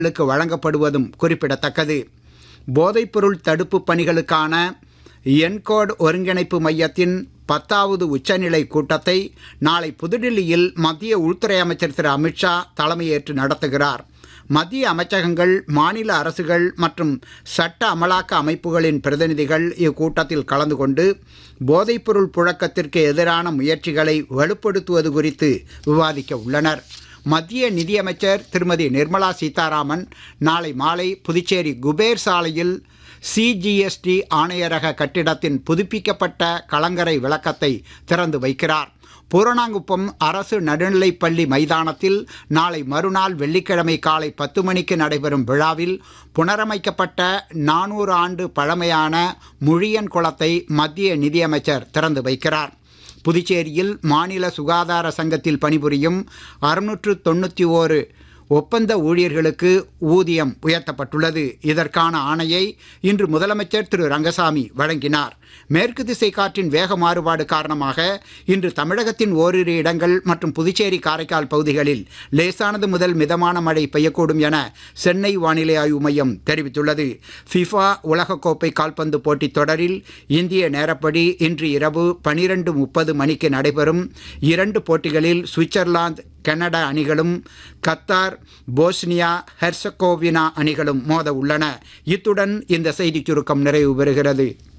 ளுக்கு வழங்கப்படுவதும் குறிப்பிடத்தக்கது போதைப்பொருள் தடுப்பு பணிகளுக்கான என்கோட் ஒருங்கிணைப்பு மையத்தின் பத்தாவது உச்சநிலை கூட்டத்தை நாளை புதுடில்லியில் மத்திய உள்துறை அமைச்சர் திரு அமித்ஷா தலைமையேற்று நடத்துகிறார் மத்திய அமைச்சகங்கள் மாநில அரசுகள் மற்றும் சட்ட அமலாக்க அமைப்புகளின் பிரதிநிதிகள் இக்கூட்டத்தில் கலந்து கொண்டு போதைப்பொருள் புழக்கத்திற்கு எதிரான முயற்சிகளை வலுப்படுத்துவது குறித்து விவாதிக்க உள்ளனர் மத்திய நிதியமைச்சர் திருமதி நிர்மலா சீதாராமன் நாளை மாலை புதுச்சேரி குபேர் சாலையில் சிஜிஎஸ்டி ஆணையரக கட்டிடத்தின் புதுப்பிக்கப்பட்ட கலங்கரை விளக்கத்தை திறந்து வைக்கிறார் பூரணாங்குப்பம் அரசு நடுநிலைப்பள்ளி மைதானத்தில் நாளை மறுநாள் வெள்ளிக்கிழமை காலை பத்து மணிக்கு நடைபெறும் விழாவில் புனரமைக்கப்பட்ட நானூறு ஆண்டு பழமையான முழியன் குளத்தை மத்திய நிதியமைச்சர் திறந்து வைக்கிறார் புதுச்சேரியில் மாநில சுகாதார சங்கத்தில் பணிபுரியும் அறுநூற்று தொண்ணூற்றி ஓரு ஒப்பந்த ஊழியர்களுக்கு ஊதியம் உயர்த்தப்பட்டுள்ளது இதற்கான ஆணையை இன்று முதலமைச்சர் திரு ரங்கசாமி வழங்கினார் மேற்கு திசை காற்றின் வேக மாறுபாடு காரணமாக இன்று தமிழகத்தின் ஓரிரு இடங்கள் மற்றும் புதுச்சேரி காரைக்கால் பகுதிகளில் லேசானது முதல் மிதமான மழை பெய்யக்கூடும் என சென்னை வானிலை ஆய்வு மையம் தெரிவித்துள்ளது ஃபிஃபா உலகக்கோப்பை கால்பந்து போட்டித் தொடரில் இந்திய நேரப்படி இன்று இரவு பனிரெண்டு முப்பது மணிக்கு நடைபெறும் இரண்டு போட்டிகளில் சுவிட்சர்லாந்து கனடா அணிகளும் கத்தார் போஸ்னியா ஹெர்சகோவினா அணிகளும் மோத உள்ளன இத்துடன் இந்த செய்திச் சுருக்கம் நிறைவு பெறுகிறது